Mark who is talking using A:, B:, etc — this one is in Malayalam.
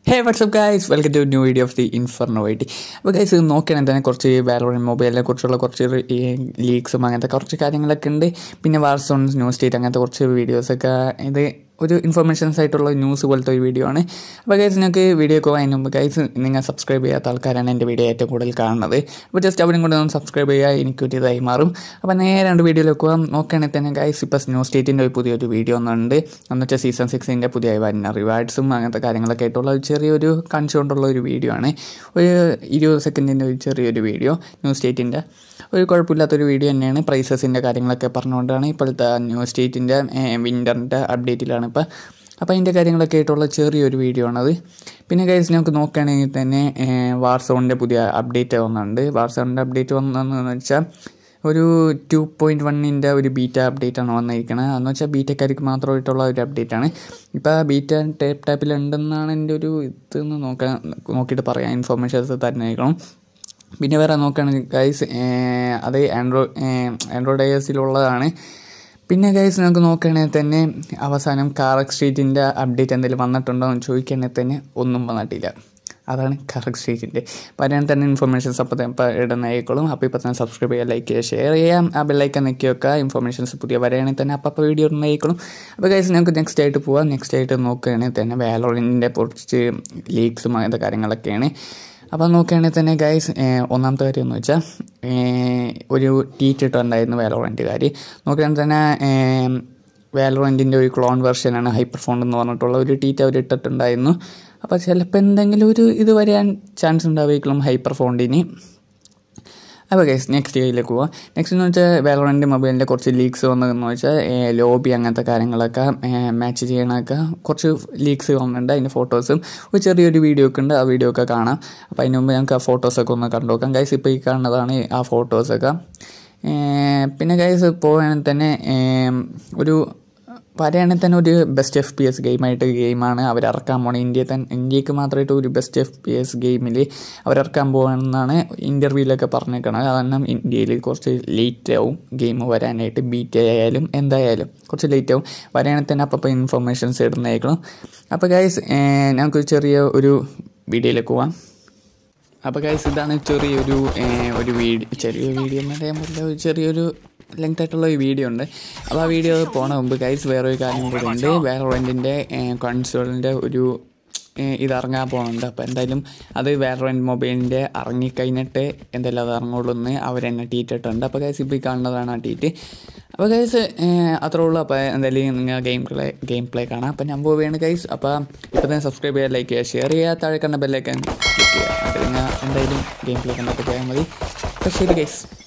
A: hey what's up guys welcome to new video of the Inferno I T അപ്പോൾ ഗൈസ് ഇത് നോക്കുകയാണെങ്കിൽ തന്നെ കുറച്ച് വാലോറിൻ മൊബൈലിനെ കുറിച്ചുള്ള കുറച്ച് ലീക്സും അങ്ങനത്തെ കുറച്ച് കാര്യങ്ങളൊക്കെ ഉണ്ട് പിന്നെ വാർസോൺ ന്യൂസ് സ്റ്റേറ്റ് അങ്ങനത്തെ കുറച്ച് വീഡിയോസൊക്കെ ഇത് ഒരു ഇൻഫർമേഷൻസ് ആയിട്ടുള്ള ന്യൂസ് പോലത്തെ ഒരു വീഡിയോ ആണ് അപ്പോൾ ഗൈസ് നിങ്ങൾക്ക് വീഡിയോ ഒക്കെ അതിന് മുമ്പ് ഗൈസ് നിങ്ങൾ സബ്സ്ക്രൈബ് ചെയ്യാത്ത ആൾക്കാരാണ് എൻ്റെ വീഡിയോ ഏറ്റവും കൂടുതൽ കാണുന്നത് അപ്പോൾ ജസ്റ്റ് അവരും കൂടെ ഒന്ന് സബ്സ്ക്രൈബ് ചെയ്യുക എനിക്കൊരു ഇതായി മാറും അപ്പോൾ നേരെ രണ്ട് വീഡിയോയിലേക്ക് പോകാം നോക്കുകയാണെങ്കിൽ തന്നെ ഗൈസ് ഇപ്പോൾ ന്യൂസ് സ്റ്റേറ്റിൻ്റെ ഒരു പുതിയൊരു വീഡിയോ ഒന്നുണ്ട് എന്ന് വെച്ചാൽ സീസൺ സിക്സിൻ്റെ പുതിയ വരുന്ന റിവാർഡ്സും അങ്ങനത്തെ കാര്യങ്ങളൊക്കെ ആയിട്ടുള്ള ഒരു ചെറിയൊരു കൺസുകൊണ്ടുള്ള ഒരു വീഡിയോ ആണ് ഒരു ഇരുപത് സെക്കൻഡിൻ്റെ ഒരു ചെറിയൊരു വീഡിയോ ന്യൂസ് സ്റ്റേറ്റിൻ്റെ ഒരു കുഴപ്പമില്ലാത്തൊരു വീഡിയോ തന്നെയാണ് പ്രൈസസിൻ്റെ കാര്യങ്ങളൊക്കെ പറഞ്ഞുകൊണ്ടാണ് ഇപ്പോഴത്തെ ന്യൂസ് സ്റ്റേറ്റിൻ്റെ വിൻ്ററിൻ്റെ അപ്ഡേറ്റിലാണ് ഇപ്പോൾ അപ്പോൾ അതിൻ്റെ കാര്യങ്ങളൊക്കെ ആയിട്ടുള്ള ചെറിയൊരു വീഡിയോ ആണത് പിന്നെ കൈസ് നമുക്ക് നോക്കുകയാണെങ്കിൽ തന്നെ വാർസോണിൻ്റെ പുതിയ അപ്ഡേറ്റ് വന്നിട്ടുണ്ട് വാർസോണിൻ്റെ അപ്ഡേറ്റ് വന്നതെന്ന് വെച്ചാൽ ഒരു ടു പോയിൻറ്റ് വണ്ണിൻ്റെ ഒരു ബീറ്റ അപ്ഡേറ്റ് ആണ് വന്നിരിക്കുന്നത് എന്ന് വെച്ചാൽ ബീറ്റക്കാർക്ക് മാത്രമായിട്ടുള്ള ഒരു അപ്ഡേറ്റ് ആണ് ഇപ്പോൾ ബീറ്റ ടേപ്പ് ടാപ്പിൽ ഉണ്ടെന്നാണ് എൻ്റെ ഒരു ഇതെന്ന് നോക്കാൻ നോക്കിയിട്ട് പറയാം ഇൻഫോർമേഷൻസ് തരുന്നേക്കണം പിന്നെ വേറെ നോക്കുകയാണെങ്കിൽ ഗൈസ് അത് ആൻഡ്രോയിഡ് ആൻഡ്രോയിഡ് ഐ എസിലുള്ളതാണ് പിന്നെ ഗൈസ് നമുക്ക് നോക്കുകയാണെങ്കിൽ തന്നെ അവസാനം കാറക് സ്ട്രീറ്റിൻ്റെ അപ്ഡേറ്റ് എന്തെങ്കിലും വന്നിട്ടുണ്ടോ എന്ന് ചോദിക്കുകയാണെങ്കിൽ തന്നെ ഒന്നും വന്നിട്ടില്ല അതാണ് കറക്റ്റ് സ്റ്റേജിൻ്റെ പറയാൻ തന്നെ ഇൻഫർമേഷൻസ് അപ്പോൾ ഇപ്പോൾ ഇടുന്നതായിക്കോളും അപ്പോൾ ഇപ്പോൾ തന്നെ സബ്സ്ക്രൈബ് ചെയ്യുക ലൈക്ക് ചെയ്യുക ഷെയർ ചെയ്യാം ആ ബെല്ലൈക്കൻ നിൽക്കി വെക്കുക ഇൻഫർമേഷൻസ് പുതിയ വരികയാണെങ്കിൽ തന്നെ അപ്പോൾ അപ്പോൾ വീഡിയോ ഇടുന്നതായിക്കോളും അപ്പോൾ ഗൈസ് നമുക്ക് നെക്സ്റ്റ് ആയിട്ട് പോവാം നെക്സ്റ്റ് ആയിട്ട് നോക്കുകയാണെങ്കിൽ തന്നെ വാലോറിൻ്റെ കുറച്ച് ലീക്സും അങ്ങനത്തെ കാര്യങ്ങളൊക്കെയാണ് അപ്പോൾ നോക്കുകയാണെങ്കിൽ തന്നെ ഗൈസ് ഒന്നാമത്തെ കാര്യം എന്ന് വെച്ചാൽ ഒരു ട്വീറ്റ് ഇട്ടുണ്ടായിരുന്നു വാലോറൻറ്റുകാർ നോക്കുകയാണെങ്കിൽ തന്നെ വാലോറൻറ്റിൻ്റെ ഒരു ക്ലോൺ വെർഷനാണ് ഹൈപ്പർ ഫോൺ എന്ന് പറഞ്ഞിട്ടുള്ള ഒരു ട്വീറ്റ് അവർ ഇട്ടിട്ടുണ്ടായിരുന്നു അപ്പോൾ ചിലപ്പോൾ എന്തെങ്കിലും ഒരു ഇത് വരാൻ ചാൻസ് ഉണ്ടാവുകയും ഹൈപ്പർ ഫോണ്ടിന് അപ്പോൾ ഗൈസ് നെക്സ്റ്റ് ഡേയിലേക്ക് പോവാം നെക്സ്റ്റ് എന്ന് വെച്ചാൽ വാലോറൻ്റ് മൊബൈലിൻ്റെ കുറച്ച് ലീക്സ് വന്നതെന്ന് വെച്ചാൽ ലോബി അങ്ങനത്തെ കാര്യങ്ങളൊക്കെ മാച്ച് ചെയ്യണമൊക്കെ കുറച്ച് ലീക്സ് വന്നിട്ടുണ്ട് അതിൻ്റെ ഫോട്ടോസും ഒരു ചെറിയൊരു വീഡിയോ ഒക്കെ ഉണ്ട് ആ വീഡിയോ ഒക്കെ കാണാം അപ്പോൾ അതിന് മുമ്പ് ഞങ്ങൾക്ക് ആ ഫോട്ടോസൊക്കെ ഒന്ന് കണ്ടു നോക്കാം ഗൈസ് ഇപ്പോൾ ഈ കാണുന്നതാണ് ആ ഫോട്ടോസൊക്കെ പിന്നെ ഗൈസ് പോവുകയാണെങ്കിൽ തന്നെ ഒരു പറയുകയാണെങ്കിൽ തന്നെ ഒരു ബെസ്റ്റ് എഫ് പി എസ് ഗെയിമായിട്ട് ഗെയിമാണ് അവരിറക്കാൻ പോണത് ഇന്ത്യയിൽ തന്നെ ഇന്ത്യക്ക് മാത്രമായിട്ട് ഒരു ബെസ്റ്റ് എഫ് പി എസ് ഗെയിമിൽ അവരിറക്കാൻ പോകുമെന്നാണ് ഇൻ്റർവ്യൂവിലൊക്കെ പറഞ്ഞേക്കണത് കാരണം ഇന്ത്യയിൽ കുറച്ച് ലേറ്റ് ആവും ഗെയിം വരാനായിട്ട് ബീറ്റ് ആയാലും എന്തായാലും കുറച്ച് ലേറ്റ് ആവും വരികയാണെങ്കിൽ തന്നെ അപ്പം ഇൻഫർമേഷൻസ് ഇടുന്നേക്കണം അപ്പോൾ ഗൈസ് ഞങ്ങൾക്ക് ചെറിയ ഒരു വീഡിയോയിലേക്ക് പോവാം അപ്പോൾ ഗൈസ് ഇതാണ് ചെറിയൊരു ഒരു വീഡിയോ ചെറിയ വീഡിയോ എന്ന് പറയാൻ പറ്റില്ല ഒരു ചെറിയൊരു ലെങ്ത് ആയിട്ടുള്ള ഒരു വീഡിയോ ഉണ്ട് അപ്പോൾ ആ വീഡിയോ പോണ മുമ്പ് ഗൈസ് വേറൊരു കാര്യം കൂടെ ഉണ്ട് വേറൊരെൻ്റെ കൺസോളിൻ്റെ ഒരു ഇത് ഇറങ്ങാൻ പോകുന്നുണ്ട് അപ്പോൾ എന്തായാലും അത് വേറെ മൊബൈലിൻ്റെ ഇറങ്ങിക്കഴിഞ്ഞിട്ട് എന്തായാലും അത് ഇറങ്ങുള്ളൂ എന്ന് അവരെന്നെ ടീറ്റിട്ടുണ്ട് അപ്പോൾ ഗൈസ് ഇപ്പോൾ ഈ കാണുന്നതാണ് ആ ടീറ്റ് അപ്പോൾ ഗൈസ് അത്രേ ഉള്ളൂ അപ്പോൾ എന്തായാലും നിങ്ങൾ ഗെയിം പ്ലേ ഗെയിം പ്ലേ കാണാം അപ്പോൾ ഞാൻ പോവുകയാണ് ഗൈസ് അപ്പോൾ ഇപ്പോൾ തന്നെ സബ്സ്ക്രൈബ് ചെയ്യുക ലൈക്ക് ചെയ്യുക ഷെയർ ചെയ്യുക താഴെ കണ്ട ബെല്ലൈക്കൻ ക്ലിക്ക് ചെയ്യുക അപ്പോൾ നിങ്ങൾ എന്തായാലും ഗെയിം പ്ലേ കണ്ടപ്പോൾ പോയാൽ മതി അപ്പോൾ ശരി ഗൈസ്